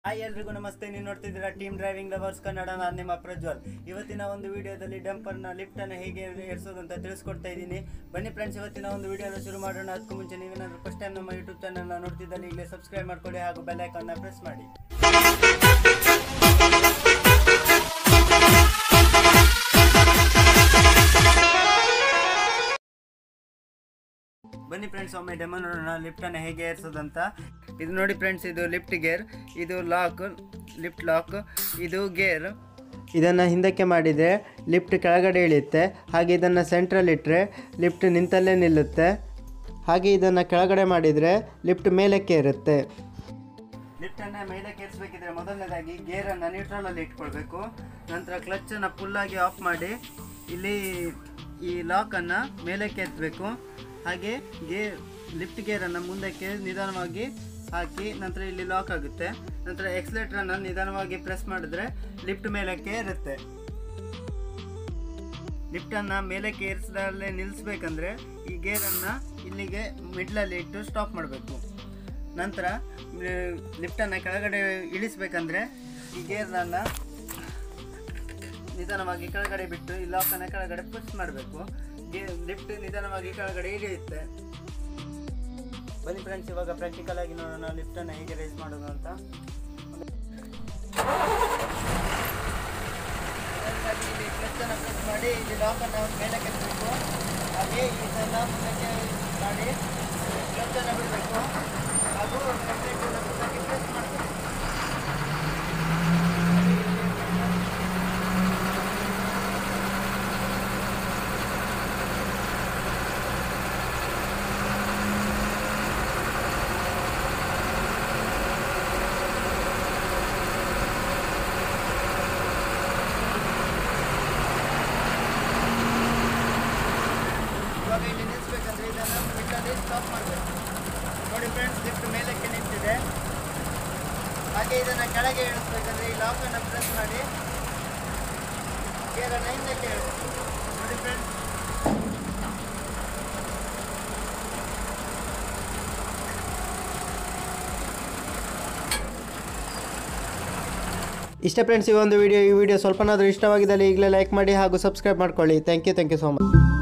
hi ಎಲ್ರಿಗೂ ನಮಸ್ತೆ ನೀವು ನೋಡ್ತಿದ್ದೀರಾ ಟೀಮ್ ಡ್ರೈವಿಂಗ್ ಲವರ್ಸ್ ಕನ್ನಡ ನಾನು ನಿಮ್ಮ ಪ್ರಜ್ವಲ್ ಇವತ್ತಿನ ಒಂದು ವಿಡಿಯೋದಲ್ಲಿ ಡಂಪರ್ನ ಲಿಫ್ಟನ್ನು ಹೇಗೆ ಏರಿಸೋದು ಅಂತ ತಿಳಿಸ್ಕೊಡ್ತಾ ಇದ್ದೀನಿ ಬನ್ನಿ ಫ್ರೆಂಡ್ಸ್ ಇವತ್ತಿನ ಒಂದು ವಿಡಿಯೋನ ಶುರು ಮಾಡೋಣ ಅದಕ್ಕೂ ಮುಂಚೆ ನೀವೇನಾದರೂ ಫಸ್ಟ್ ಟೈಮ್ ನಮ್ಮ ಯೂಟ್ಯೂಬ್ ಚಾನಲ್ನ ನೋಡ್ತಿದ್ದಲ್ಲಿ ಈಗಲೇ ಸಬ್ಸ್ಕ್ರೈಬ್ ಮಾಡ್ಕೊಳ್ಳಿ ಹಾಗೂ ಬೆಲ್ ಐಕಾನ್ನ ಪ್ರೆಸ್ ಮಾಡಿ ಬನ್ನಿ ಫ್ರೆಂಡ್ಸ್ ಒಮ್ಮೆ ಡೆಮೋ ನೋಡೋಣ ಲಿಫ್ಟನ್ನು ಹೇಗೆ ಏರಿಸೋದಂತ ಇದು ನೋಡಿ ಫ್ರೆಂಡ್ಸ್ ಇದು ಲಿಫ್ಟ್ ಗೇರ್ ಇದು ಲಾಕ್ ಲಿಫ್ಟ್ ಲಾಕ್ ಇದು ಗೇರ್ ಇದನ್ನು ಹಿಂದಕ್ಕೆ ಮಾಡಿದರೆ ಲಿಫ್ಟ್ ಕೆಳಗಡೆ ಇಳಿಯುತ್ತೆ ಹಾಗೆ ಇದನ್ನು ಸೆಂಟ್ರಲ್ಲಿ ಇಟ್ಟರೆ ಲಿಫ್ಟ್ ನಿಂತಲ್ಲೇ ನಿಲ್ಲುತ್ತೆ ಹಾಗೆ ಇದನ್ನು ಕೆಳಗಡೆ ಮಾಡಿದರೆ ಲಿಫ್ಟ್ ಮೇಲಕ್ಕೆ ಇರುತ್ತೆ ಲಿಫ್ಟನ್ನು ಮೇಲಕ್ಕೆ ಏರಿಸಬೇಕಿದ್ರೆ ಮೊದಲನೇದಾಗಿ ಗೇರನ್ನು ನ್ಯೂಟ್ರಲಲ್ಲಿ ಇಟ್ಕೊಳ್ಬೇಕು ನಂತರ ಕ್ಲಚ್ಚನ್ನು ಫುಲ್ಲಾಗಿ ಆಫ್ ಮಾಡಿ ಇಲ್ಲಿ ಈ ಲಾಕನ್ನು ಮೇಲಕ್ಕೆ ಎತ್ತಬೇಕು ಹಾಗೆ ಗೇರ್ ಲಿಫ್ಟ್ ಗೇರನ್ನು ಮುಂದಕ್ಕೆ ನಿಧಾನವಾಗಿ ಹಾಕಿ ನಂತರ ಇಲ್ಲಿ ಲಾಕ್ ಆಗುತ್ತೆ ನಂತರ ಎಕ್ಸ್ಲೇಟ್ರನ್ನು ನಿಧಾನವಾಗಿ ಪ್ರೆಸ್ ಮಾಡಿದ್ರೆ ಲಿಫ್ಟ್ ಮೇಲಕ್ಕೆ ಇರುತ್ತೆ ಲಿಫ್ಟನ್ನು ಮೇಲಕ್ಕೆ ಏರಿಸದಲ್ಲೇ ನಿಲ್ಲಿಸ್ಬೇಕಂದ್ರೆ ಈ ಗೇರನ್ನು ಇಲ್ಲಿಗೆ ಮಿಡ್ಲಲ್ಲಿ ಇಟ್ಟು ಸ್ಟಾಪ್ ಮಾಡಬೇಕು ನಂತರ ಲಿಫ್ಟನ್ನು ಕೆಳಗಡೆ ಇಳಿಸ್ಬೇಕಂದ್ರೆ ಈ ಗೇರ್ನನ್ನು ನಿಧಾನವಾಗಿ ಕೆಳಗಡೆ ಬಿಟ್ಟು ಈ ಲಾಕನ್ನು ಕೆಳಗಡೆ ಪುಷ್ ಮಾಡಬೇಕು ಗೇ ಲಿಫ್ಟ್ ನಿಧಾನವಾಗಿ ಕೆಳಗಡೆ ಇಳಿಯುತ್ತೆ ಬನ್ನಿ ಫ್ರೆಂಡ್ಸ್ ಇವಾಗ ಪ್ರಾಕ್ಟಿಕಲ್ ಆಗಿ ನೋಡೋಣ ಲಿಫ್ಟನ್ನು ಹೇಗೆ ರೈಸ್ ಮಾಡೋದು ಅಂತ ಹಾಗಾಗಿ ಇಲ್ಲಿ ಕ್ಲಚ್ಚನ್ನು ಪ್ರೆಸ್ ಮಾಡಿ ಇಲ್ಲಿ ಲಾಕನ್ನು ಮೇಲೆ ಕೆತ್ತಬೇಕು ಹಾಗೆ ಇದನ್ನು ಮುಂದಕ್ಕೆ ಮಾಡಿ ಕ್ಲಚ್ಚನ್ನು ಬಿಡಬೇಕು ಹಾಗೂ ಕಂಪ್ಲೀಟನ್ನು ಮುಂದಕ್ಕೆ ಪ್ರೆಸ್ ಮಾಡಬೇಕು ಇವಾಗ ಇಲ್ಲಿ ನಿಲ್ಲಿಸ್ಬೇಕಂದ್ರೆ ಇದನ್ನು ಮಿಟ್ಟಲ್ಲಿ ಸ್ಟಾಪ್ ಮಾಡಬೇಕು ನೋಡಿ ಫ್ರೆಂಡ್ಸ್ ಲಿಫ್ಟ್ ಮೇಲಕ್ಕೆ ನಿಂತಿದೆ ಹಾಗೆ ಇದನ್ನು ಕೆಳಗೆ ಇಳಿಸ್ಬೇಕಂದ್ರೆ ಈ ಲಾಕನ್ನು ಪ್ರೆಸ್ ಮಾಡಿ ಗೇರನ್ನು ಹಿಂದಕ್ಕೆ ಇಳಿಸ್ಬೇಕು ನೋಡಿ ಫ್ರೆಂಡ್ಸ್ ಇಷ್ಟ ಫ್ರೆಂಡ್ಸ್ ಈ ಒಂದು ವಿಡಿಯೋ ಈ ವಿಡಿಯೋ ಸ್ವಲ್ಪನಾದರೂ ಇಷ್ಟವಾಗಿದ್ದಲ್ಲಿ ಈಗಲೇ ಲೈಕ್ ಮಾಡಿ ಹಾಗೂ ಸಬ್ಸ್ಕ್ರೈಬ್ ಮಾಡ್ಕೊಳ್ಳಿ thank you thank you so much